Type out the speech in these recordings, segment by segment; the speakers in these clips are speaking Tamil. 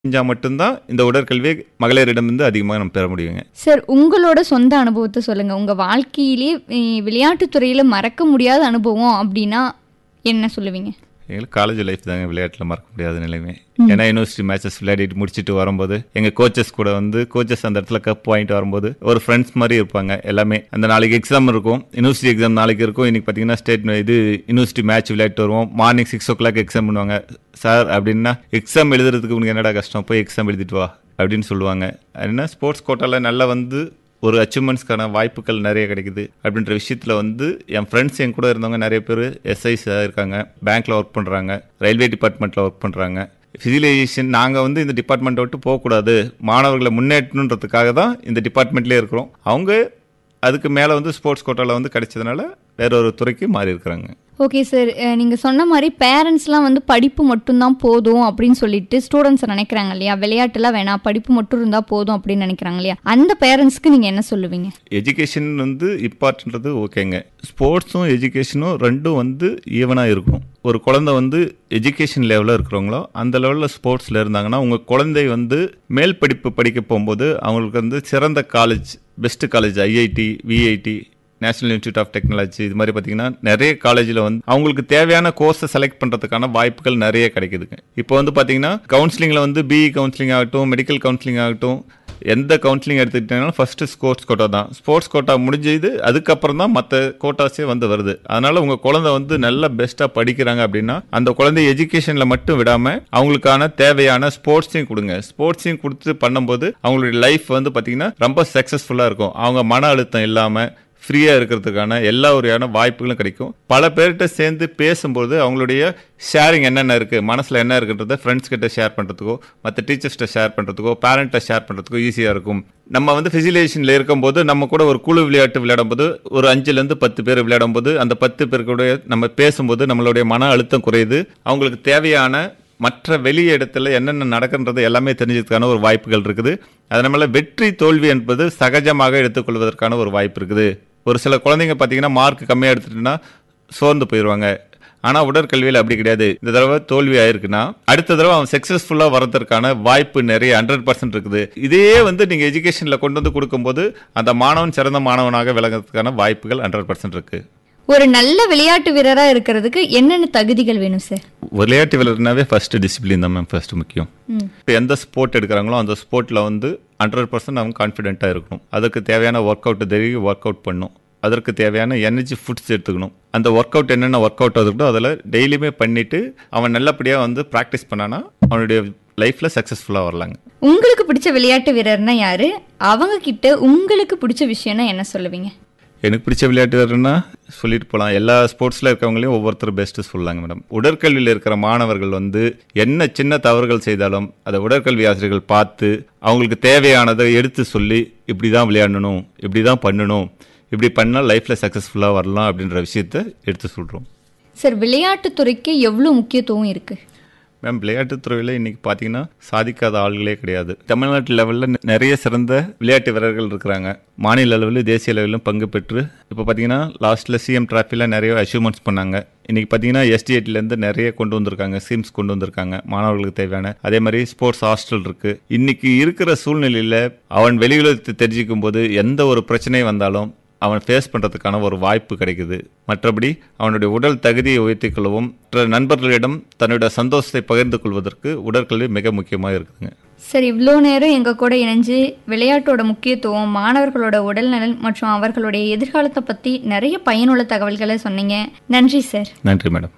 செஞ்சால் மட்டும்தான் இந்த உடற்கல்வியை மகளிரிடமிருந்து அதிகமாக நம்ம பெற முடியுங்க சார் உங்களோட சொந்த அனுபவத்தை சொல்லுங்க உங்க வாழ்க்கையிலே அஹ், விளையாட்டுத் துறையில மறக்க முடியாத அனுபவம் அப்படின்னா என்ன சொல்லுவீங்க எங்களுக்கு காலேஜ் லைஃப் தாங்க விளையாட்டில் மறக்க முடியாத நிலைமை ஏன்னா யூனிவர்சிட்டி மேட்சஸ் விளையாடிட்டு முடிச்சுட்டு வரும்போது எங்கள் கோச்சஸ் கூட வந்து கோச்சஸ் அந்த இடத்துல கப் வாங்கிட்டு வரும்போது ஒரு ஃப்ரெண்ட்ஸ் மாதிரி இருப்பாங்க எல்லாமே அந்த நாளைக்கு எக்ஸாம் இருக்கும் யூனிவர்சிட்டி எக்ஸாம் நாளைக்கு இருக்கும் இன்னைக்கு பார்த்தீங்கன்னா ஸ்டேட் இது யூனிவர்சிட்டி மேட்ச் விளையாட்டு வருவோம் morning six o'clock exam பண்ணுவாங்க சார் அப்படின்னா எக்ஸாம் எழுதுறதுக்கு உனக்கு என்னடா கஷ்டம் போய் எக்ஸாம் எழுதிட்டு வா அப்படின்னு சொல்லுவாங்க என்ன ஸ்போர்ட்ஸ் கோட்டாவில் நல்லா வந்து ஒரு அச்சீவ்மெண்ட்ஸ்க்கான வாய்ப்புகள் நிறைய கிடைக்குது அப்படின்ற விஷயத்தில் வந்து என் ஃப்ரெண்ட்ஸ் என் கூட இருந்தவங்க நிறைய பேர் எஸ்ஐஸ் இருக்காங்க பேங்க்கில் ஒர்க் பண்ணுறாங்க ரயில்வே டிபார்ட்மெண்ட்டில் ஒர்க் பண்ணுறாங்க ஃபிசிலைசேஷன் நாங்கள் வந்து இந்த டிபார்ட்மெண்ட்டை விட்டு போகக்கூடாது மாணவர்களை முன்னேற்றணுன்றதுக்காக தான் இந்த டிபார்ட்மெண்ட்லேயே இருக்கிறோம் அவங்க அதுக்கு மேலே வந்து ஸ்போர்ட்ஸ் கோட்டாவில் வந்து கிடைச்சதுனால வேற ஒரு துறைக்கு மாறி இருக்கிறாங்க ஓகே சார் அஹ், நீங்க சொன்ன மாதிரி பேரண்ட்ஸ்லாம் வந்து படிப்பு மட்டும்தான் போதும் அப்படின்னு சொல்லிட்டு ஸ்டூடெண்ட்ஸ் நினைக்கிறாங்க இல்லையா விளையாட்டுலாம் வேணாம் படிப்பு மட்டும் இருந்தா போதும் அப்படின்னு நினைக்கிறாங்க இல்லையா அந்த பேரண்ட்ஸ்க்கு நீங்க என்ன சொல்லுவீங்க எஜுகேஷன் வந்து இம்பார்ட்டன்றது ஓகேங்க ஸ்போர்ட்ஸும் எஜுகேஷனும் ரெண்டும் வந்து ஈவனாக இருக்கணும் ஒரு குழந்தை வந்து எஜுகேஷன் லெவலில் இருக்கிறவங்களோ அந்த லெவலில் ஸ்போர்ட்ஸில் இருந்தாங்கன்னா உங்கள் குழந்தை வந்து மேல் படிப்பு படிக்க போகும்போது அவங்களுக்கு வந்து சிறந்த college best college IIT VIT national institute of technology இது மாதிரி பார்த்தீங்கன்னா நிறைய காலேஜில் வந்து அவங்களுக்கு தேவையான கோர்ஸை செலக்ட் பண்ணுறதுக்கான வாய்ப்புகள் நிறைய கிடைக்குதுங்க இப்போ வந்து பார்த்தீங்கன்னா கவுன்சிலிங்கில் வந்து பிஇ கவுன்சிலிங் ஆகட்டும் மெடிக்கல் கவுன்சிலிங் ஆகட்டும் எந்த கவுன்சிலிங் எடுத்துக்கிட்டீங்கன்னா ஃபர்ஸ்ட் ஸ்போர்ட்ஸ் கோட்டா தான் ஸ்போர்ட்ஸ் கோட்டா முடிஞ்சது அதுக்கப்புறம் தான் மற்ற கோட்டாஸே வந்து வருது அதனால உங்க குழந்தை வந்து நல்லா பெஸ்ட்டாக படிக்கிறாங்க அப்படின்னா அந்த குழந்தை எஜுகேஷன்ல மட்டும் விடாம அவங்களுக்கான தேவையான ஸ்போர்ட்ஸையும் கொடுங்க ஸ்போர்ட்ஸையும் கொடுத்து பண்ணும்போது அவங்களுடைய லைஃப் வந்து பார்த்தீங்கன்னா ரொம்ப சக்ஸஸ்ஃபுல்லாக இருக்கும் அவங்க மன அழுத்தம் இல்லாமல் ஃப்ரீயாக இருக்கிறதுக்கான எல்லா வகையான வாய்ப்புகளும் கிடைக்கும் பல பேர்கிட்ட சேர்ந்து பேசும்போது அவங்களுடைய ஷேரிங் என்னென்ன இருக்குது மனசில் என்ன இருக்குன்றத ஃப்ரெண்ட்ஸ் கிட்ட ஷேர் பண்ணுறதுக்கோ மற்ற டீச்சர்ஸ்கிட்ட ஷேர் பண்ணுறதுக்கோ பேரண்ட்டை ஷேர் பண்ணுறதுக்கோ ஈஸியாக இருக்கும் நம்ம வந்து ஃபிசிலேஷனில் இருக்கும்போது நம்ம கூட ஒரு குழு விளையாட்டு விளையாடும்போது ஒரு அஞ்சுலேருந்து பத்து பேர் விளையாடும்போது அந்த பத்து பேர் கூட நம்ம பேசும்போது நம்மளுடைய மன அழுத்தம் குறையுது அவங்களுக்கு தேவையான மற்ற வெளி இடத்துல என்னென்ன நடக்குன்றது எல்லாமே தெரிஞ்சதுக்கான ஒரு வாய்ப்புகள் இருக்குது அதனால வெற்றி தோல்வி என்பது சகஜமாக எடுத்துக்கொள்வதற்கான ஒரு வாய்ப்பு இருக்குது ஒரு சில குழந்தைங்க பார்த்தீங்கன்னா மார்க் கம்மியாக எடுத்துட்டுன்னா சோர்ந்து போயிடுவாங்க ஆனால் உடற்கல்வியில் அப்படி கிடையாது இந்த தடவை தோல்வி ஆயிருக்குன்னா அடுத்த தடவை அவன் சக்ஸஸ்ஃபுல்லாக வரதற்கான வாய்ப்பு நிறைய ஹண்ட்ரட் பர்சன்ட் இருக்குது இதே வந்து நீங்கள் எஜுகேஷனில் கொண்டு வந்து கொடுக்கும்போது அந்த மாணவன் சிறந்த மாணவனாக விளங்குறதுக்கான வாய்ப்புகள் ஹண்ட்ரட் பர்சன்ட் இருக்குது ஒரு நல்ல விளையாட்டு வீரரா இருக்கிறதுக்கு என்னென்ன தகுதிகள் வேணும் சார் விளையாட்டு விளையாடுனாவே ஃபர்ஸ்ட் டிசிப்ளின் தான் மேம் ஃபர்ஸ்ட் முக்கியம் இப்போ எந்த ஸ்போர்ட் எடுக்கிறாங்களோ அந்த ஸ்போர்ட்டில் வந்து ஹண்ட்ரட் பர்சன்ட் அவங்க கான்ஃபிடென்ட்டாக இருக்கணும் அதுக்கு தேவையான ஒர்க் அவுட் தெரியும் ஒர்க் அவுட் பண்ணும் அதற்கு தேவையான எனர்ஜி ஃபுட்ஸ் எடுத்துக்கணும் அந்த ஒர்க் அவுட் என்னென்ன ஒர்க் அவுட் ஆகுதோ அதில் டெய்லியுமே பண்ணிட்டு அவன் நல்லபடியாக வந்து ப்ராக்டிஸ் பண்ணானா அவனுடைய லைஃப்பில் சக்ஸஸ்ஃபுல்லாக வரலாங்க உங்களுக்கு பிடிச்ச விளையாட்டு வீரர்னா யாரு அவங்க கிட்ட உங்களுக்கு பிடிச்ச விஷயம்னா என்ன சொல்லுவீங்க எனக்கு பிடிச்ச விளையாட்டு வேறுனா சொல்லிட்டு போகலாம் எல்லா ஸ்போர்ட்ஸில் இருக்கவங்களையும் ஒவ்வொருத்தர் பெஸ்ட்டு சொல்லலாங்க மேடம் உடற்கல்வியில் இருக்கிற மாணவர்கள் வந்து என்ன சின்ன தவறுகள் செய்தாலும் அதை உடற்கல்வி ஆசிரியர்கள் பார்த்து அவங்களுக்கு தேவையானதை எடுத்து சொல்லி இப்படி தான் விளையாடணும் இப்படி தான் பண்ணணும் இப்படி பண்ணால் லைஃப்பில் சக்ஸஸ்ஃபுல்லாக வரலாம் அப்படின்ற விஷயத்த எடுத்து சொல்கிறோம் சார் விளையாட்டுத் துறைக்கு எவ்வளவு முக்கியத்துவம் இருக்கு மேம் விளையாட்டுத் துறையில் இன்னைக்கு பார்த்தீங்கன்னா சாதிக்காத ஆள்களே கிடையாது தமிழ்நாட்டு லெவலில் நிறைய சிறந்த விளையாட்டு வீரர்கள் இருக்கிறாங்க மாநில அளவில் தேசிய லெவலிலும் பங்கு பெற்று இப்போ பார்த்தீங்கன்னா லாஸ்ட்டில் சிஎம் டிராஃபியில் நிறைய அச்சீவ்மெண்ட்ஸ் பண்ணாங்க இன்னைக்கு பார்த்தீங்கன்னா எஸ்டிஏட்லேருந்து நிறைய கொண்டு வந்திருக்காங்க ஸ்கீம்ஸ் கொண்டு வந்திருக்காங்க மாணவர்களுக்கு தேவையான அதே மாதிரி ஸ்போர்ட்ஸ் ஹாஸ்டல் இருக்கு இன்னைக்கு இருக்கிற சூழ்நிலையில் அவன் வெளியுலகத்தை தெரிஞ்சுக்கும் போது எந்த ஒரு பிரச்சனை வந்தாலும் அவன் ஃபேஸ் பண்ணுறதுக்கான ஒரு வாய்ப்பு கிடைக்குது மற்றபடி அவனுடைய உடல் தகுதியை உயர்த்திக் கொள்ளவும் மற்ற நண்பர்களிடம் தன்னுடைய சந்தோஷத்தை பகிர்ந்து கொள்வதற்கு உடற்கல்வி மிக முக்கியமாக இருக்குதுங்க சார் இவ்வளோ நேரம் எங்கள் கூட இணைஞ்சு விளையாட்டோட முக்கியத்துவம் மாணவர்களோட உடல்நலன் மற்றும் அவர்களுடைய எதிர்காலத்தை பற்றி நிறைய பயனுள்ள தகவல்களை சொன்னீங்க நன்றி சார் நன்றி மேடம்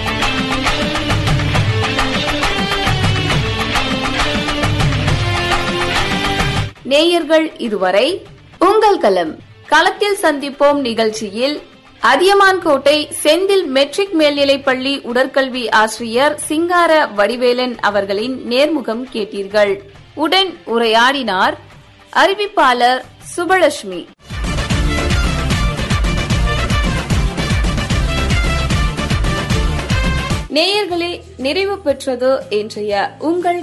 நேயர்கள் இதுவரை உங்கள் களம் களத்தில் சந்திப்போம் நிகழ்ச்சியில் அதியமான்கோட்டை செந்தில் மெட்ரிக் மேல்நிலைப் பள்ளி உடற்கல்வி ஆசிரியர் சிங்கார வடிவேலன் அவர்களின் நேர்முகம் கேட்டீர்கள் உடன் உரையாடினார் அறிவிப்பாளர் சுபலட்சுமி நேயர்களே நிறைவு பெற்றது இன்றைய உங்கள்